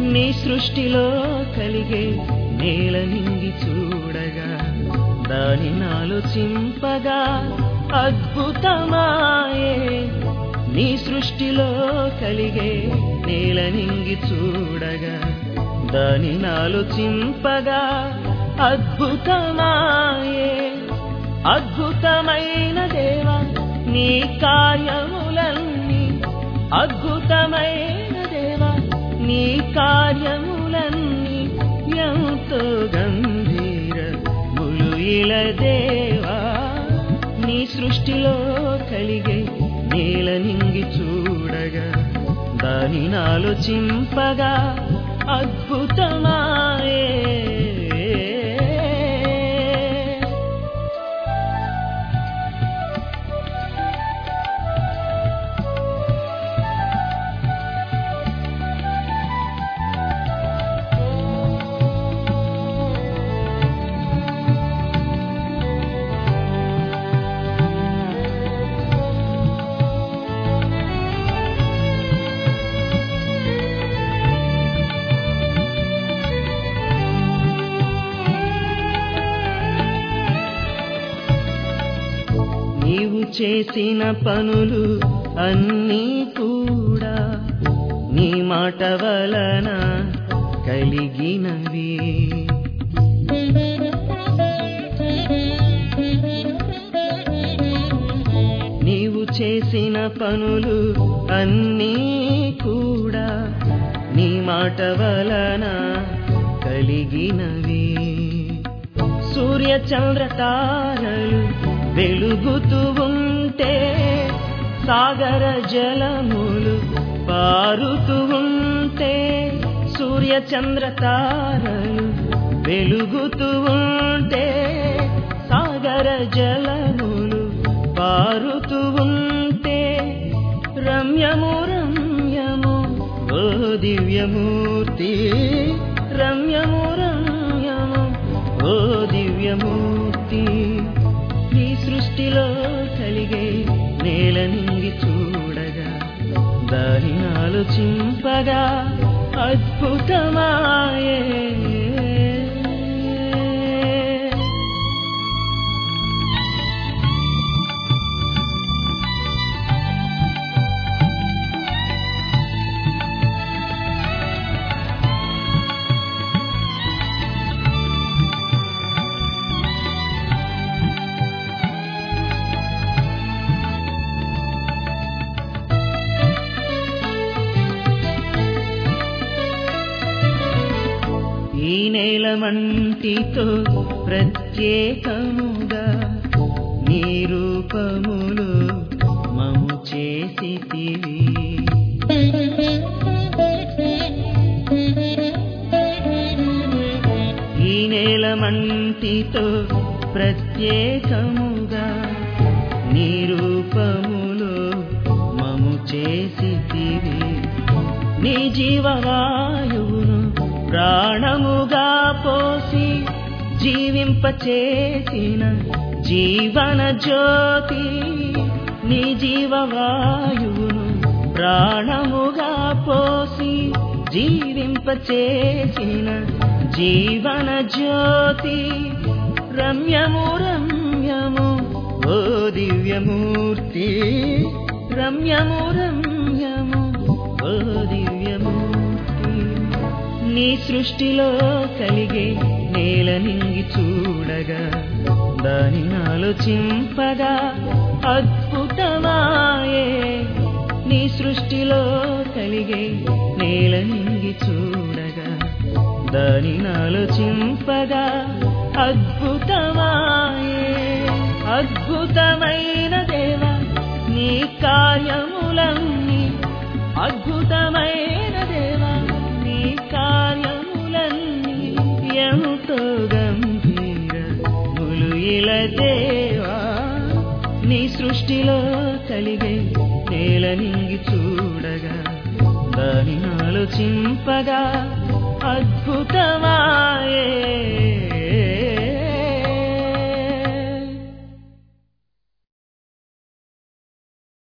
నీ సృష్టిలో కలిగే నేల నింగి చూడగా దానిని ఆలోచింపగా అద్భుతమాయే నీ సృష్టిలో కలిగే నేల నింగి చూడగా దానిని ఆలోచింపగా అద్భుతమాయే అద్భుతమైన దేవా నీ కార్యములన్నీ అద్భుతమైన దేవా నీ కార్యములన్నీ ఎంతో గంభీర ములుయిల దేవా నీ సృష్టిలో కలిగే నేల నింగి చూడగా దానిని ఆలోచింపగా అద్భుతమాయే నీవు చేసిన పనులు అన్నీ కూడా నీ మాట వలన కలిగినవి నీవు చేసిన పనులు అన్నీ కూడా నీ మాట వలన కలిగినవి సూర్య చంద్ర తారలు వెలుగుతూ ఉంటే సాగర జలములు పారుతూ ఉంటే సూర్య చంద్ర తారలు వెలుగుతూ ఉంటే సాగర జలములు పారుతూ ఉంటే రమ్యము రమ్యము ఓ దివ్యమూర్తి రమ్యము రమ్యము ఓ దివ్యమూర్తి నీ సృష్టిలో కలిగే నేల నింగి చూడగా దానిని ఆలోచింపగా అద్భుతమాయే ఈ నేల మంటితో ప్రత్యేకముగా నీ రూపములు మము చేసితివి ఈ నేల మంటితో ప్రత్యేకముగా నీ రూపములు మము చేసితివి నీ జీవవాయువును ప్రాణముగా పోసి జీవింపచేసిన జీవన జ్యోతి నీ జీవవాయువును ప్రాణముగా పోసి జీవింపచేసిన జీవన జ్యోతి రమ్యము రమ్యము ఓ దివ్యమూర్తి రమ్యము రమ్యము ఓ దివ్యమూర్తి నీ సృష్టిలో కలిగే నేల నింగి చూడగా దానిని ఆలోచింపగా అద్భుతమాయే నీ సృష్టిలో కలిగే నేల నింగి చూడగా దానిని ఆలోచింపగా అద్భుతమాయే అద్భుతమైన దేవ నీ కార్యములన్నీ అద్భుతమైన దేవ నీ కార్యములన్నీ ఎంతో గంభీర ములుయిల దేవా నీ సృష్టిలో కలిగే నేల నింగి చూడగా దానిని ఆలోచింపగా అద్భుతమాయే